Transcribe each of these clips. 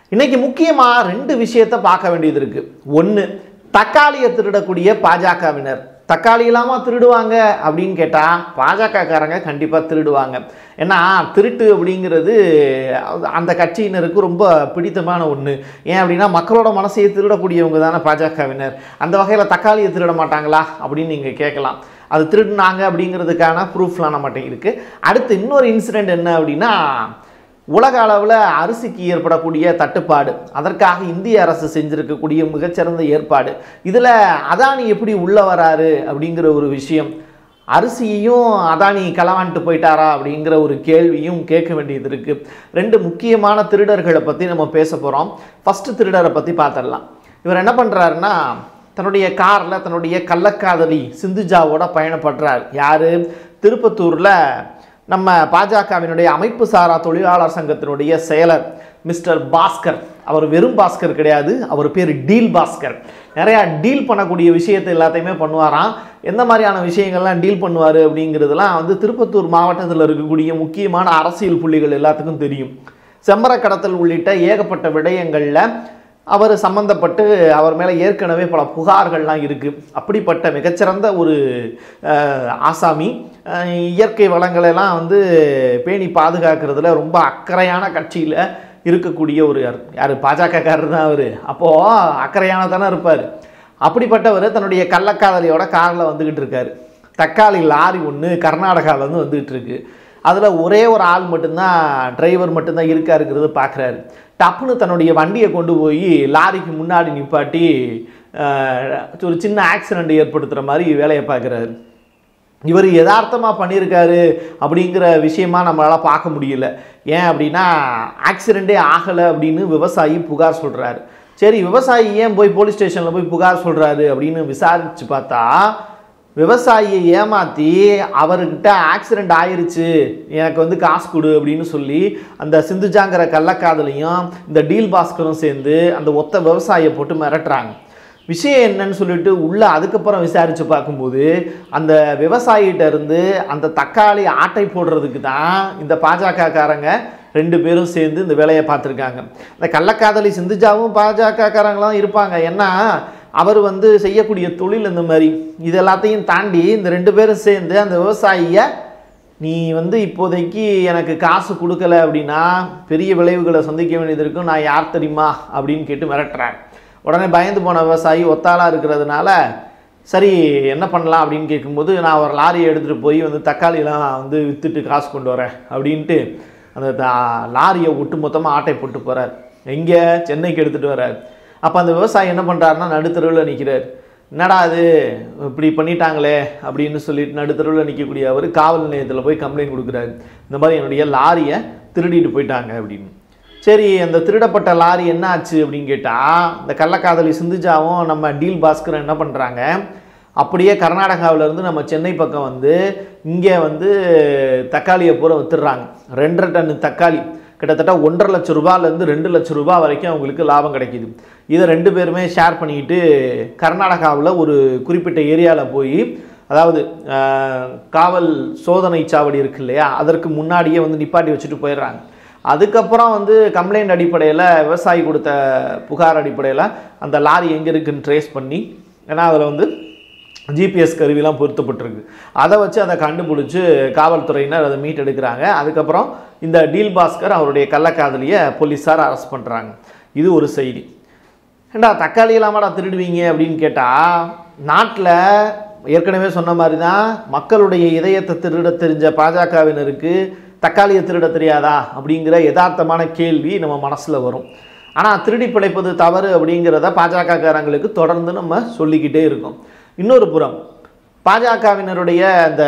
இன்னைக்கு முக்கியமாக ரெண்டு விஷயத்தை பார்க்க வேண்டியது இருக்கு ஒன்று தக்காளியை திருடக்கூடிய பாஜகவினர் தக்காளி இல்லாமல் திருடுவாங்க அப்படின்னு கேட்டால் பாஜகக்காரங்க கண்டிப்பாக திருடுவாங்க ஏன்னா திருட்டு அப்படிங்கிறது அது- அந்த கட்சியினருக்கு ரொம்ப பிடித்தமான ஒன்று ஏன் அப்படின்னா மக்களோட மனசையை திருடக்கூடியவங்க தானே பாஜகவினர் அந்த வகையில் தக்காளியை திருட மாட்டாங்களா அப்படின்னு நீங்கள் கேட்கலாம் அது திருடினாங்க அப்படிங்கிறதுக்கான ப்ரூஃப்லாம் நம்மகிட்ட இருக்குது அடுத்து இன்னொரு இன்சிடெண்ட் என்ன அப்படின்னா உலக அளவில் அரிசிக்கு ஏற்படக்கூடிய தட்டுப்பாடு அதற்காக இந்திய அரசு செஞ்சிருக்கக்கூடிய மிகச்சிறந்த ஏற்பாடு இதில் அதானி எப்படி உள்ள வராரு அப்படிங்கிற ஒரு விஷயம் அரிசியையும் அதானி களவான்ட்டு போயிட்டாரா அப்படிங்கிற ஒரு கேள்வியும் கேட்க வேண்டியது இருக்குது ரெண்டு முக்கியமான திருடர்களை பற்றி நம்ம பேச போகிறோம் ஃபஸ்ட்டு திருடரை பற்றி பார்த்துடலாம் இவர் என்ன பண்ணுறாருன்னா தன்னுடைய காரில் தன்னுடைய கள்ளக்காதலி சிந்துஜாவோட பயணப்படுறார் யார் திருப்பத்தூரில் நம்ம பாஜகவினுடைய அமைப்பு சாரா தொழிலாளர் சங்கத்தினுடைய செயலர் மிஸ்டர் பாஸ்கர் அவர் வெறும் பாஸ்கர் கிடையாது அவர் பேர் டீல் பாஸ்கர் நிறையா டீல் பண்ணக்கூடிய விஷயத்தை எல்லாத்தையுமே பண்ணுவாராம் எந்த மாதிரியான விஷயங்கள்லாம் டீல் பண்ணுவார் அப்படிங்கிறதுலாம் வந்து திருப்பத்தூர் மாவட்டத்தில் இருக்கக்கூடிய முக்கியமான அரசியல் புள்ளிகள் எல்லாத்துக்கும் தெரியும் செம்பர கடத்தல் உள்ளிட்ட ஏகப்பட்ட விடயங்களில் அவர் சம்மந்தப்பட்டு அவர் மேலே ஏற்கனவே பல புகார்கள்லாம் இருக்குது அப்படிப்பட்ட மிகச்சிறந்த ஒரு அஹ், ஆசாமி அஹ், இயற்கை வளங்களெல்லாம் வந்து பேணி பாதுகாக்கிறதுல ரொம்ப அக்கறையான கட்சியில் இருக்கக்கூடிய ஒரு யார் யார் பாஜகக்காரர் தான் அவர் அப்போது அக்கறையான தானே இருப்பார் அப்படிப்பட்டவர் தன்னுடைய கள்ளக்காதலியோட காரில் வந்துக்கிட்டு இருக்காரு தக்காளி லாரி ஒன்று கர்நாடகாவிலேருந்து வந்துகிட்டு இருக்கு அதில் ஒரே ஒரு ஆள் மட்டும்தான் டிரைவர் மட்டும்தான் இருக்காருங்கிறது பார்க்குறாரு டப்புன்னு தன்னுடைய வண்டியை கொண்டு போய் லாரிக்கு முன்னாடி நிப்பாட்டி அஹ், ஒரு சின்ன ஆக்சிடெண்ட் ஏற்படுத்துகிற மாதிரி வேலையை பார்க்குறாரு இவர் யதார்த்தமாக பண்ணியிருக்காரு அப்படிங்கிற விஷயமா நம்மளால் பார்க்க முடியல ஏன் அப்படின்னா ஆக்சிடெண்ட்டே ஆகலை அப்படின்னு விவசாயி புகார் சொல்கிறாரு சரி விவசாயி ஏன் போய் போலீஸ் ஸ்டேஷனில் போய் புகார் சொல்கிறாரு அப்படின்னு விசாரித்து பார்த்தா விவசாயியை ஏமாற்றி அவர்கிட்ட ஆக்சிடெண்ட் ஆயிருச்சு எனக்கு வந்து காசு கொடு அப்படின்னு சொல்லி அந்த சிந்துஜாங்கிற கள்ளக்காதலையும் இந்த டீல் பாஸ்கரும் சேர்ந்து அந்த ஒத்த விவசாயியை போட்டு மிரட்டுறாங்க விஷயம் என்னன்னு சொல்லிட்டு உள்ள அதுக்கப்புறம் விசாரித்து பார்க்கும்போது அந்த விவசாயிகிட்ட இருந்து அந்த தக்காளி ஆட்டை போடுறதுக்கு தான் இந்த பாஜக காரங்க ரெண்டு பேரும் சேர்ந்து இந்த வேலையை பார்த்துருக்காங்க இந்த கள்ளக்காதலி சிந்துஜாவும் பாஜக காரங்களாம் இருப்பாங்க ஏன்னா அவர் வந்து செய்யக்கூடிய தொழில் இந்த மாதிரி இது எல்லாத்தையும் தாண்டி இந்த ரெண்டு பேரும் சேர்ந்து அந்த விவசாயியை நீ வந்து இப்போதைக்கு எனக்கு காசு கொடுக்கல அப்படின்னா பெரிய விளைவுகளை சந்திக்க வேண்டியது இருக்கும் நான் யார் தெரியுமா அப்படின்னு கேட்டு மிரட்டுறேன் உடனே பயந்து போன விவசாயி ஒத்தாளாக இருக்கிறதுனால சரி என்ன பண்ணலாம் அப்படின்னு கேட்கும்போது நான் ஒரு லாரியை எடுத்துகிட்டு போய் வந்து தக்காளிலாம் வந்து விற்றுட்டு காசு கொண்டு வரேன் அப்படின்ட்டு அந்த தா- லாரியை ஒட்டு மொத்தமாக ஆட்டை போட்டு போகிறார் எங்கே சென்னைக்கு எடுத்துகிட்டு வர்றார் அப்போ அந்த விவசாயி என்ன பண்ணுறாருன்னா நடுத்தருவில் நிற்கிறார் என்னடா அது இப்படி பண்ணிட்டாங்களே அப்படின்னு சொல்லிட்டு நடுத்தருவில் நிற்கக்கூடிய அவர் காவல் நிலையத்தில் போய் கம்ப்ளைண்ட் கொடுக்குறாரு இந்த மாதிரி என்னுடைய லாரியை திருடிட்டு போயிட்டாங்க அப்படின்னு சரி அந்த திருடப்பட்ட லாரி என்ன ஆச்சு அப்படின்னு கேட்டால் இந்த கள்ளக்காதலி சிந்துஜாவும் நம்ம டீல் பாஸ்கரும் என்ன பண்ணுறாங்க அப்படியே கர்நாடகாவுல இருந்து நம்ம சென்னை பக்கம் வந்து இங்கே வந்து தக்காளியை பூரா வித்துடுறாங்க ரெண்டரை டன் தக்காளி கிட்டத்தட்ட ஒன்றரை லட்ச ரூபாயிலேருந்து ரெண்டு லட்ச ரூபாய் வரைக்கும் அவங்களுக்கு லாபம் கிடைக்குது இதை ரெண்டு பேருமே ஷேர் பண்ணிக்கிட்டு கர்நாடகாவில் ஒரு குறிப்பிட்ட ஏரியாவில் போய் அதாவது ஆஹ், காவல் சோதனை சாவடி இருக்கு இல்லையா அதற்கு முன்னாடியே வந்து நிப்பாட்டி வச்சுட்டு போயிடுறாங்க அதுக்கப்புறம் வந்து கம்ப்ளைண்ட் அடிப்படையில் விவசாயி கொடுத்த புகார் அடிப்படையில் அந்த லாரி எங்கே இருக்குன்னு ட்ரேஸ் பண்ணி ஏன்னா அதில் வந்து ஜிபிஎஸ் கருவிலாம் பொருத்தப்பட்டிருக்கு அதை வச்சு அதை கண்டுபிடிச்சி காவல்துறையினர் அதை மீட் எடுக்கிறாங்க அதுக்கப்புறம் இந்த டீல் பாஸ்கர் அவருடைய கள்ளக்காதலியை போலீஸார் அரெஸ்ட் பண்ணுறாங்க இது ஒரு செய்தி ஏண்டா தக்காளி இல்லாமடா திருடுவீங்க அப்படின்னு கேட்டால் நாட்டில் ஏற்கனவே சொன்ன மாதிரி தான் மக்களுடைய இதயத்தை திருட தெரிஞ்ச பாஜகவினருக்கு தக்காளியை திருட தெரியாதா அப்படிங்கிற யதார்த்தமான கேள்வி நம்ம மனசில் வரும் ஆனால் திருடி பிழைப்பது தவறு அப்படிங்கிறத பாஜகக்காரங்களுக்கு தொடர்ந்து நம்ம சொல்லிக்கிட்டே இருக்கோம் இன்னொரு புறம் பாஜகவினருடைய அந்த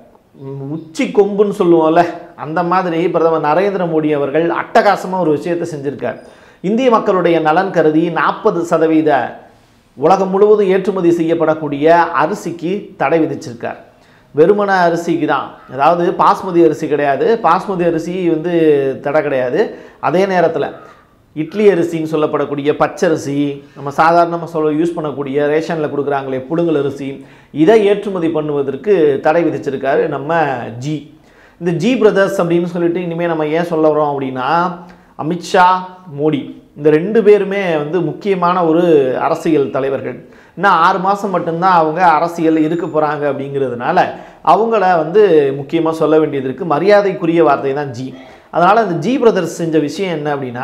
ம், உச்சி கொம்புன்னு சொல்லுவோம்ல அந்த மாதிரி பிரதமர் நரேந்திர மோடி அவர்கள் அட்டகாசமாக ஒரு விஷயத்தை செஞ்சிருக்கார் இந்திய மக்களுடைய நலன் கருதி நாற்பது சதவீத உலகம் முழுவதும் ஏற்றுமதி செய்யப்படக்கூடிய அரிசிக்கு தடை விதிச்சிருக்கார் வெறுமன அரிசிக்கு தான் அதாவது பாஸ்மதி அரிசி கிடையாது பாஸ்மதி அரிசி வந்து தடை கிடையாது அதே நேரத்தில் இட்லி அரிசின்னு சொல்லப்படக்கூடிய பச்சரிசி நம்ம சாதாரணமாக சொல்ல யூஸ் பண்ணக்கூடிய ரேஷனில் கொடுக்குறாங்களே புழுங்கல் அரிசி இதை ஏற்றுமதி பண்ணுவதற்கு தடை விதிச்சிருக்காரு நம்ம ஜி இந்த ஜி பிரதர்ஸ் அப்படின்னு சொல்லிட்டு இனிமேல் நம்ம ஏன் சொல்ல வரோம் அப்படின்னா அமித்ஷா மோடி இந்த ரெண்டு பேருமே வந்து முக்கியமான ஒரு அரசியல் தலைவர்கள் இன்னும் ஆறு மாதம் மட்டும்தான் அவங்க அரசியல் இருக்க போகிறாங்க அப்படிங்கிறதுனால அவங்கள வந்து முக்கியமாக சொல்ல வேண்டியது இருக்குது மரியாதைக்குரிய வார்த்தை தான் ஜி அதனால் இந்த ஜி பிரதர்ஸ் செஞ்ச விஷயம் என்ன அப்படின்னா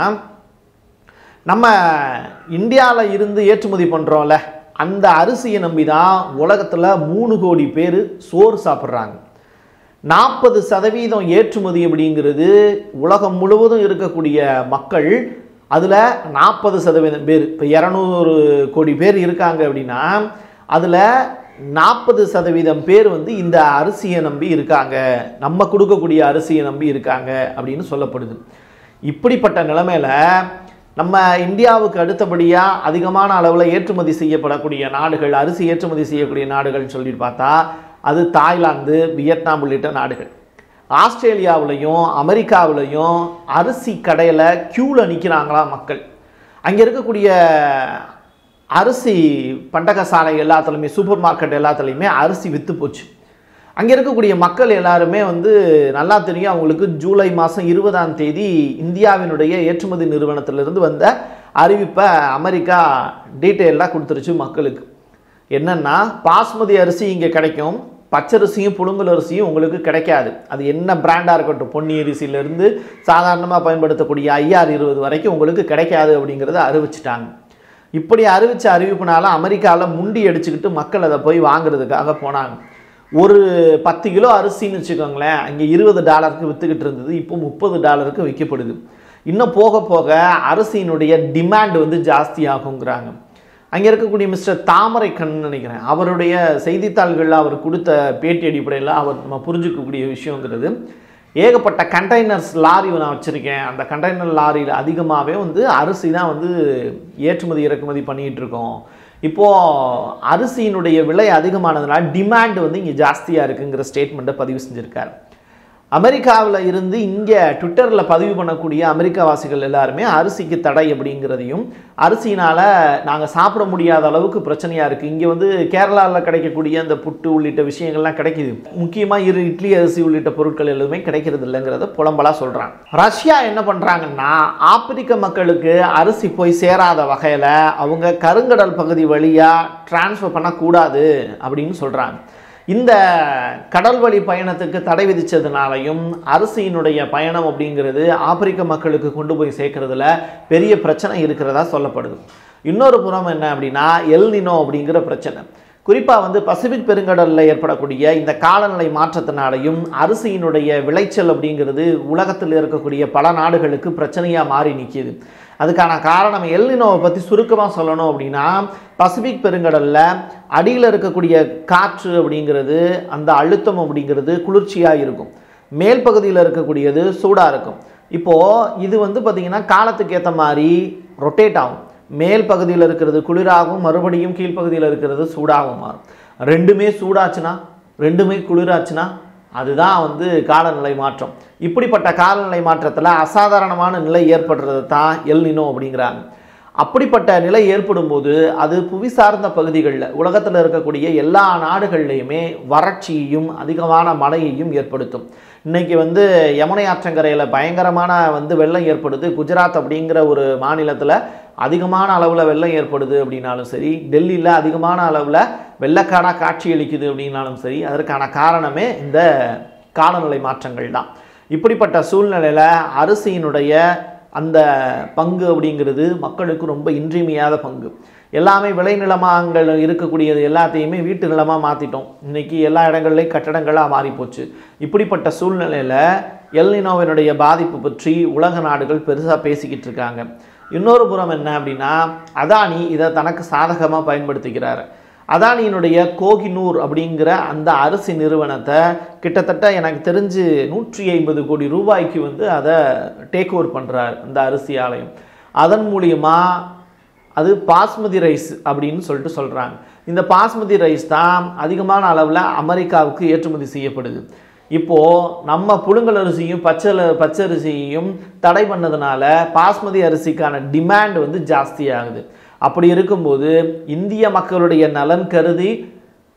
நம்ம இந்தியாவில் இருந்து ஏற்றுமதி பண்ணுறோம்ல அந்த அரிசியை நம்பி தான் உலகத்தில் மூணு கோடி பேர் சோறு சாப்பிட்றாங்க நாற்பது சதவீதம் ஏற்றுமதி அப்படிங்கிறது உலகம் முழுவதும் இருக்கக்கூடிய மக்கள் அதில் நாற்பது சதவீதம் பேர் இப்போ இரநூறு கோடி பேர் இருக்காங்க அப்படின்னா அதில் நாற்பது சதவீதம் பேர் வந்து இந்த அரிசியை நம்பி இருக்காங்க நம்ம கொடுக்கக்கூடிய அரிசியை நம்பி இருக்காங்க அப்படின்னு சொல்லப்படுது இப்படிப்பட்ட நிலைமையில் நம்ம இந்தியாவுக்கு அடுத்தபடியாக அதிகமான அளவில் ஏற்றுமதி செய்யப்படக்கூடிய நாடுகள் அரிசி ஏற்றுமதி செய்யக்கூடிய நாடுகள்னு சொல்லிட்டு பார்த்தா அது தாய்லாந்து வியட்நாம் உள்ளிட்ட நாடுகள் ஆஸ்திரேலியாவுலையும் அமெரிக்காவுலையும் அரிசி கடையில் க்யூவில் நிற்கிறாங்களா மக்கள் அங்கே இருக்கக்கூடிய அரிசி பண்டக சாலை எல்லாத்துலேயுமே சூப்பர் மார்க்கெட் எல்லாத்துலேயுமே அரிசி விற்று போச்சு அங்கே இருக்கக்கூடிய மக்கள் எல்லாருமே வந்து நல்லா தெரியும் அவங்களுக்கு ஜூலை மாதம் இருபதாம் தேதி இந்தியாவினுடைய ஏற்றுமதி நிறுவனத்திலிருந்து வந்த அறிவிப்பை அமெரிக்கா டீட்டெயிலாக கொடுத்துருச்சு மக்களுக்கு என்னென்னா பாஸ்மதி அரிசி இங்கே கிடைக்கும் பச்சரிசியும் புழுங்கல் அரிசியும் உங்களுக்கு கிடைக்காது அது என்ன பிராண்டாக இருக்கட்டும் பொன்னி அரிசியிலேருந்து சாதாரணமாக பயன்படுத்தக்கூடிய ஐஆர் இருபது வரைக்கும் உங்களுக்கு கிடைக்காது அப்படிங்கிறத அறிவிச்சிட்டாங்க இப்படி அறிவித்த அறிவிப்புனால அமெரிக்காவில் முண்டி அடிச்சுக்கிட்டு மக்கள் அதை போய் வாங்குறதுக்காக போனாங்க ஒரு பத்து கிலோ அரிசின்னு வச்சுக்கோங்களேன் அங்கே இருபது டாலருக்கு விற்றுக்கிட்டு இருந்தது இப்போ முப்பது டாலருக்கு விற்கப்படுது இன்னும் போக போக அரிசியினுடைய டிமாண்ட் வந்து ஜாஸ்தி ஆகுங்கிறாங்க அங்கே இருக்கக்கூடிய மிஸ்டர் தாமரை கண் நினைக்கிறேன் அவருடைய செய்தித்தாள்களில் அவர் கொடுத்த பேட்டி அடிப்படையில் அவர் நம்ம புரிஞ்சுக்கக்கூடிய விஷயங்கிறது ஏகப்பட்ட கண்டெய்னர்ஸ் லாரி நான் வச்சுருக்கேன் அந்த கண்டெய்னர் லாரியில் அதிகமாகவே வந்து அரிசி தான் வந்து ஏற்றுமதி இறக்குமதி பண்ணிகிட்டு இருக்கோம் இப்போது அரிசியினுடைய விலை அதிகமானதுனால டிமாண்ட் வந்து இங்கே ஜாஸ்தியாக இருக்குங்கிற ஸ்டேட்மெண்ட்டை பதிவு செஞ்சுருக்காரு அமெரிக்காவில் இருந்து இங்கே ட்விட்டரில் பதிவு பண்ணக்கூடிய அமெரிக்காவாசிகள் எல்லாருமே அரிசிக்கு தடை அப்படிங்கிறதையும் அரிசினால் நாங்கள் சாப்பிட முடியாத அளவுக்கு பிரச்சனையாக இருக்குது இங்கே வந்து கேரளாவில் கிடைக்கக்கூடிய அந்த புட்டு உள்ளிட்ட விஷயங்கள்லாம் கிடைக்குது முக்கியமாக இரு இட்லி அரிசி உள்ளிட்ட பொருட்கள் எதுவுமே கிடைக்கிறது இல்லைங்கிறத புலம்பலாக சொல்கிறாங்க ரஷ்யா என்ன பண்ணுறாங்கன்னா ஆப்பிரிக்க மக்களுக்கு அரிசி போய் சேராத வகையில் அவங்க கருங்கடல் பகுதி வழியாக டிரான்ஸ்ஃபர் பண்ணக்கூடாது அப்படின்னு சொல்கிறாங்க இந்த கடல் வழி பயணத்துக்கு தடை விதித்ததுனாலையும் அரிசியினுடைய பயணம் அப்படிங்கிறது ஆப்பிரிக்க மக்களுக்கு கொண்டு போய் சேர்க்கறதுல பெரிய பிரச்சனை இருக்கிறதா சொல்லப்படுது இன்னொரு புறம் என்ன அப்படின்னா எல்னினோ அப்படிங்கிற பிரச்சனை குறிப்பாக வந்து பசிபிக் பெருங்கடலில் ஏற்படக்கூடிய இந்த காலநிலை மாற்றத்தினாலையும் அரிசியினுடைய விளைச்சல் அப்படிங்கிறது உலகத்தில் இருக்கக்கூடிய பல நாடுகளுக்கு பிரச்சனையாக மாறி நிற்கிது அதுக்கான காரணம் எல்னினோவை பற்றி சுருக்கமாக சொல்லணும் அப்படின்னா பசிபிக் பெருங்கடலில் அடியில் இருக்கக்கூடிய காற்று அப்படிங்கிறது அந்த அழுத்தம் அப்படிங்கிறது குளிர்ச்சியாக இருக்கும் மேல் பகுதியில் இருக்கக்கூடியது சூடாக இருக்கும் இப்போது இது வந்து பார்த்திங்கன்னா காலத்துக்கு ஏற்ற மாதிரி ரொட்டேட் ஆகும் மேல் பகுதியில் இருக்கிறது குளிராகவும் மறுபடியும் கீழ்ப்பகுதியில் இருக்கிறது சூடாகவும் மாறும் ரெண்டுமே சூடாச்சுன்னா ரெண்டுமே குளிராச்சுன்னா அதுதான் வந்து காலநிலை மாற்றம் இப்படிப்பட்ட காலநிலை மாற்றத்தில் அசாதாரணமான நிலை ஏற்படுறது தான் எல்னினோ அப்படிங்கிறாங்க அப்படிப்பட்ட நிலை ஏற்படும் போது அது புவி சார்ந்த பகுதிகளில் உலகத்தில் இருக்கக்கூடிய எல்லா நாடுகள்லையுமே வறட்சியையும் அதிகமான மழையையும் ஏற்படுத்தும் இன்னைக்கு வந்து யமுனை ஆற்றங்கரையில் பயங்கரமான வந்து வெள்ளம் ஏற்படுது குஜராத் அப்படிங்கிற ஒரு மாநிலத்தில் அதிகமான அளவில் வெள்ளம் ஏற்படுது அப்படின்னாலும் சரி டெல்லியில் அதிகமான அளவில் வெள்ளக்காடாக காட்சியளிக்குது அப்படின்னாலும் சரி அதற்கான காரணமே இந்த காலநிலை மாற்றங்கள் தான் இப்படிப்பட்ட சூழ்நிலையில் அரிசியினுடைய அந்த பங்கு அப்படிங்கிறது மக்களுக்கு ரொம்ப இன்றியமையாத பங்கு எல்லாமே விளைநிலமாங்கள் இருக்கக்கூடியது எல்லாத்தையுமே வீட்டு நிலமாக மாற்றிட்டோம் இன்றைக்கி எல்லா இடங்கள்லையும் கட்டடங்களாக மாறிப்போச்சு இப்படிப்பட்ட சூழ்நிலையில் எல்னினோவினுடைய பாதிப்பு பற்றி உலக நாடுகள் பெருசாக பேசிக்கிட்டு இருக்காங்க இன்னொரு புறம் என்ன அப்படின்னா அதானி இதை தனக்கு சாதகமாக பயன்படுத்திக்கிறார் அதானியினுடைய கோகினூர் அப்படிங்கிற அந்த அரிசி நிறுவனத்தை கிட்டத்தட்ட எனக்கு தெரிஞ்சு நூற்றி ஐம்பது கோடி ரூபாய்க்கு வந்து அதை டேக் ஓவர் பண்ணுறார் அந்த அரிசி ஆலயம் அதன் மூலியமாக அது பாஸ்மதி ரைஸ் அப்படின்னு சொல்லிட்டு சொல்கிறாங்க இந்த பாஸ்மதி ரைஸ் தான் அதிகமான அளவில் அமெரிக்காவுக்கு ஏற்றுமதி செய்யப்படுது இப்போது நம்ம புழுங்கல் அரிசியும் பச்சை பச்சரிசியையும் தடை பண்ணதுனால பாஸ்மதி அரிசிக்கான டிமாண்ட் வந்து ஜாஸ்தி ஆகுது அப்படி இருக்கும்போது இந்திய மக்களுடைய நலன் கருதி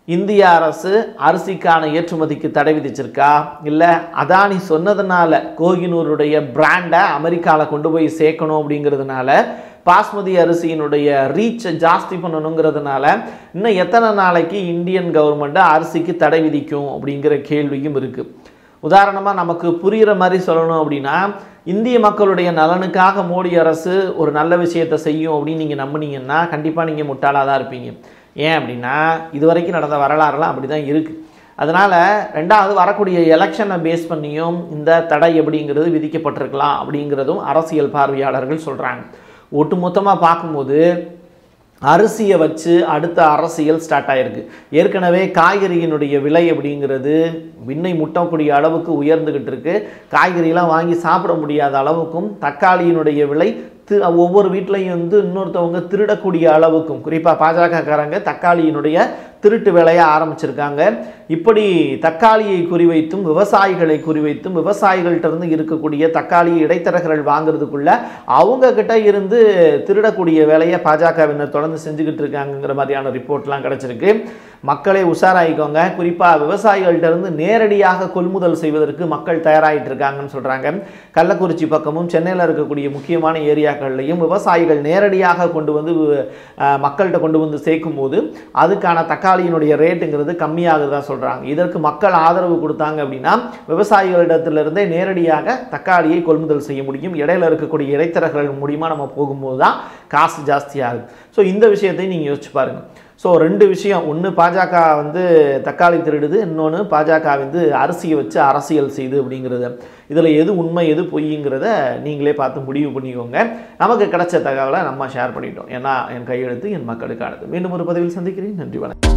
இந்திய அரசு அரிசிக்கான ஏற்றுமதிக்கு தடை விதிச்சிருக்கா இல்லை அதானி சொன்னதுனால கோகினூருடைய பிராண்டை அமெரிக்காவில் கொண்டு போய் சேர்க்கணும் அப்படிங்கிறதுனால பாஸ்மதி அரிசியினுடைய ரீச்சை ஜாஸ்தி பண்ணணுங்கிறதுனால இன்னும் எத்தனை நாளைக்கு இந்தியன் கவர்மெண்ட்டு அரிசிக்கு தடை விதிக்கும் அப்படிங்கிற கேள்வியும் இருக்குது உதாரணமாக நமக்கு புரிகிற மாதிரி சொல்லணும் அப்படின்னா இந்திய மக்களுடைய நலனுக்காக மோடி அரசு ஒரு நல்ல விஷயத்தை செய்யும் அப்படின்னு நீங்கள் நம்புனீங்கன்னா கண்டிப்பாக நீங்கள் முட்டாளாக தான் இருப்பீங்க ஏன் அப்படின்னா இது வரைக்கும் நடந்த வரலாறுலாம் அப்படி தான் இருக்குது அதனால் ரெண்டாவது வரக்கூடிய எலெக்ஷனை பேஸ் பண்ணியும் இந்த தடை எப்படிங்கிறது விதிக்கப்பட்டிருக்கலாம் அப்படிங்கிறதும் அரசியல் பார்வையாளர்கள் சொல்கிறாங்க ஒட்டுமொத்தமாக பார்க்கும்போது அரிசியை வச்சு அடுத்த அரசியல் ஸ்டார்ட் ஆயிருக்கு ஏற்கனவே காய்கறியினுடைய விலை அப்படிங்கிறது விண்ணை முட்டக்கூடிய அளவுக்கு உயர்ந்துகிட்டு இருக்கு காய்கறியெல்லாம் வாங்கி சாப்பிட முடியாத அளவுக்கும் தக்காளியினுடைய விலை தி- ஒவ்வொரு வீட்லையும் வந்து இன்னொருத்தவங்க திருடக்கூடிய அளவுக்கும் குறிப்பாக பாஜகக்காரங்க தக்காளியினுடைய திருட்டு வேலையை ஆரம்பிச்சிருக்காங்க இப்படி தக்காளியை குறிவைத்தும் விவசாயிகளை குறிவைத்தும் விவசாயிகள்ட்ட இருந்து இருக்கக்கூடிய தக்காளியை இடைத்தரகர்கள் வாங்குறதுக்குள்ள அவங்க கிட்ட இருந்து திருடக்கூடிய வேலையை பாஜகவினர் தொடர்ந்து செஞ்சுக்கிட்டு இருக்காங்கங்கிற மாதிரியான ரிப்போர்ட்லாம் கிடைச்சிருக்கு மக்களை உஷாராயிக்கோங்க குறிப்பாக விவசாயிகள்ட்ட இருந்து நேரடியாக கொள்முதல் செய்வதற்கு மக்கள் தயாராகிட்டு இருக்காங்கன்னு சொல்கிறாங்க கள்ளக்குறிச்சி பக்கமும் சென்னையில் இருக்கக்கூடிய முக்கியமான ஏரியாக்கள்லையும் விவசாயிகள் நேரடியாக கொண்டு வந்து அஹ், மக்கள்கிட்ட கொண்டு வந்து சேர்க்கும் போது அதுக்கான தக்காளியினுடைய ரேட்டுங்கிறது கம்மியாகுதா சொல்கிறாங்க இதற்கு மக்கள் ஆதரவு கொடுத்தாங்க அப்படின்னா விவசாயிகளிடத்திலிருந்தே நேரடியாக தக்காளியை கொள்முதல் செய்ய முடியும் இடையில இருக்கக்கூடிய இடைத்தரகர்கள் மூலியமாக நம்ம போகும்போது தான் காசு ஜாஸ்தியாகுது ஸோ இந்த விஷயத்தையும் நீங்கள் யோசிச்சு பாருங்க ஸோ ரெண்டு விஷயம் ஒன்று பாஜக வந்து தக்காளி திருடுது இன்னொன்று பாஜக வந்து அரிசியை வச்சு அரசியல் செய்யுது அப்படிங்கிறது இதில் எது உண்மை எது பொய்ங்கிறத நீங்களே பார்த்து முடிவு பண்ணிக்கோங்க நமக்கு கிடைச்ச தகவலை நம்ம ஷேர் பண்ணிட்டோம் ஏன்னா என் கையெழுத்து என் மக்களுக்கானது மீண்டும் ஒரு பதிவில் சந்திக்கிறேன் நன்றி வணக்கம்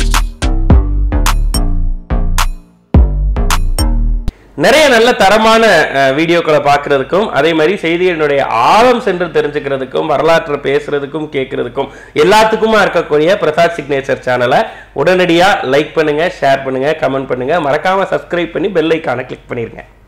நிறைய நல்ல தரமான அஹ், வீடியோக்களை பார்க்கறதுக்கும் அதே மாதிரி செய்திகளினுடைய ஆழம் சென்று தெரிஞ்சுக்கிறதுக்கும் வரலாற்றை பேசுறதுக்கும் கேட்கறதுக்கும் எல்லாத்துக்குமா இருக்கக்கூடிய பிரசாத் சிக்னேச்சர் சேனலை உடனடியாக லைக் பண்ணுங்க ஷேர் பண்ணுங்க கமெண்ட் பண்ணுங்க மறக்காம சப்ஸ்கிரைப் பண்ணி பெல் ஐக்கானை கிளிக் பண்ணிருங்க